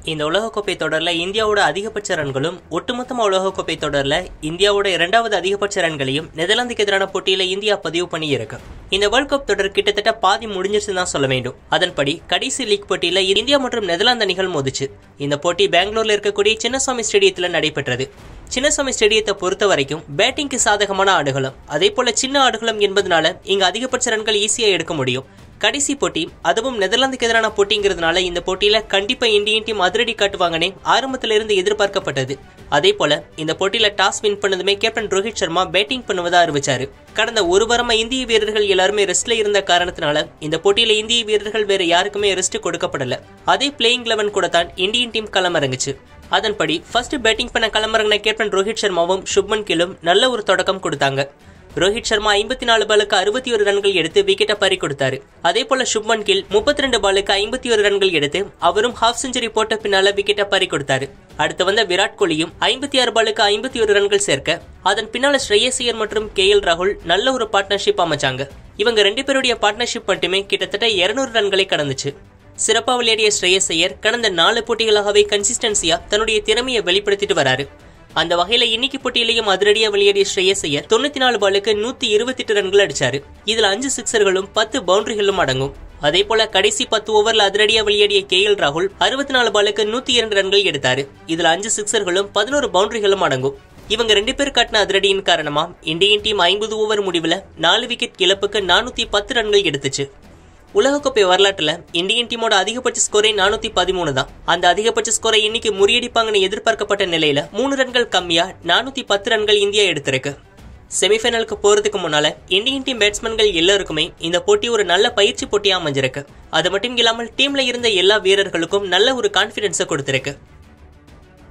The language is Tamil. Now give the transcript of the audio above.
இந்த உலகக்கோப்பை தொடர்ல இந்தியாவோட அதிகபட்ச ரன்களும் ஒட்டுமொத்தமா உலகக்கோப்பை தொடர்ல இந்தியாவோட இரண்டாவது அதிகபட்ச ரன்களையும் நெதர்லாந்துக்கு எதிரான போட்டியில இந்தியா பதிவு பண்ணி இருக்கு இந்த வேர்ல்ட் கப் தொடர் கிட்டத்தட்ட பாதி முடிஞ்சிருச்சு தான் சொல்ல வேண்டும் அதன்படி கடைசி லீக் போட்டியில இந்தியா மற்றும் நெதர்லாந்து அணிகள் மோதிச்சு இந்த போட்டி பெங்களூர்ல இருக்கக்கூடிய சின்னசாமி ஸ்டேடியத்துல நடைபெற்றது சின்னசாமி ஸ்டேடியத்தை பொறுத்த வரைக்கும் பேட்டிங்க்கு சாதகமான ஆடுகளம் அதே போல சின்ன ஆடுகளம் என்பதனால இங்க அதிகபட்ச ரன்கள் ஈஸியா எடுக்க முடியும் கடைசி போட்டி அதுவும் நெதர்லாந்துக்கு எதிரான போட்டிங்கிறதுனால இந்த போட்டியில கண்டிப்பா இந்தியன் டீம் அதிரடி காட்டுவாங்கன்னே ஆரம்பத்துல இருந்து எதிர்பார்க்கப்பட்டது அதே போல இந்த போட்டியில டாஸ் வின் பண்ணதுமே கேப்டன் ரோஹித் சர்மா பேட்டிங் பண்ணுவதா அறிவிச்சாரு கடந்த ஒரு வாரமா இந்திய வீரர்கள் எல்லாருமே ரெஸ்ட்ல இருந்த காரணத்தினால இந்த போட்டியில இந்திய வீரர்கள் வேற யாருக்குமே ரெஸ்ட் கொடுக்கப்படல அதே பிளேயிங் லெவன் கூட தான் இந்தியன் டீம் களமிறங்குச்சு அதன்படி ஃபர்ஸ்ட் பேட்டிங் பண்ண களமிறங்கின கேப்டன் ரோஹித் சர்மாவும் சுப்மன் கில்லும் நல்ல ஒரு தொடக்கம் கொடுத்தாங்க ரோஹித் சர்மா ஐம்பத்தி நாலு பாலுக்கு அறுபத்தி ஒரு ரன்கள் எடுத்து விக்கெட்டை பறி கொடுத்தாரு அதே போல சுப்மன் கில் முப்பத்தி ரெண்டு பாலுக்கு ஐம்பத்தி ஒரு ரன்கள் எடுத்து அவரும் ஹாஃப் செஞ்சுரி போட்ட பின்னால விக்கெட்டை பறி கொடுத்தாரு அடுத்து வந்த விராட் கோலியும் ஐம்பத்தி ஆறு பாலுக்கு ஐம்பத்தி ஒரு ரன்கள் சேர்க்க அதன் பின்னால ஸ்ரேயஸ் ஐயர் மற்றும் கே எல் ராகுல் நல்ல ஒரு பார்ட்னர்ஷிப் அமைச்சாங்க இவங்க ரெண்டு பேருடைய பார்ட்னர்ஷிப் மட்டுமே கிட்டத்தட்ட இருநூறு ரன்களை கடந்துச்சு சிறப்பா விளையாடிய ஸ்ரேயஸ் ஐயர் கடந்த நாலு போட்டிகளாகவே கன்சிஸ்டன்சியா தன்னுடைய திறமையை வெளிப்படுத்திட்டு வராரு அந்த வகையில இன்னைக்கு போட்டியிலையும் அதிரடியா விளையாடிய ஸ்ரேயஸ் ஐயர் தொண்ணூத்தி நாலு பாலுக்கு நூத்தி இருபத்தி எட்டு ரன்கள் அடிச்சாரு இதுல அஞ்சு சிக்ஸர்களும் பத்து பவுண்டரிகளும் அடங்கும் அதே போல கடைசி பத்து ஓவர்ல அதிரடியா விளையாடிய கே எல் ராகுல் அறுபத்தி நாலு பாலுக்கு நூத்தி இரண்டு ரன்கள் எடுத்தாரு இதுல அஞ்சு சிக்ஸர்களும் பதினோரு பவுண்டரிகளும் அடங்கும் இவங்க ரெண்டு பேர் காட்டின அதிரடியின் காரணமா இந்தியன் டீம் ஐம்பது ஓவர் முடிவுல நாலு விக்கெட் இழப்புக்கு நானூத்தி பத்து ரன்கள் எடுத்துச்சு உலகக்கோப்பை வரலாற்றுல இந்தியன் டீமோட அதிகபட்ச ஸ்கோரை நானூத்தி பதிமூணு தான் அந்த அதிகபட்ச ஸ்கோரை இன்னைக்கு முறியடிப்பாங்கன்னு எதிர்பார்க்கப்பட்ட நிலையில மூணு ரன்கள் கம்மியா நானூத்தி பத்து ரன்கள் இந்தியா எடுத்திருக்கு செமிஃபைனலுக்கு போறதுக்கு முன்னால இந்தியன் டீம் பேட்ஸ்மேன்கள் எல்லாருக்குமே இந்த போட்டி ஒரு நல்ல பயிற்சி போட்டியா அமைஞ்சிருக்கு அது மட்டும் இல்லாமல் டீம்ல இருந்த எல்லா வீரர்களுக்கும் நல்ல ஒரு கான்பிடன்ஸை கொடுத்திருக்கு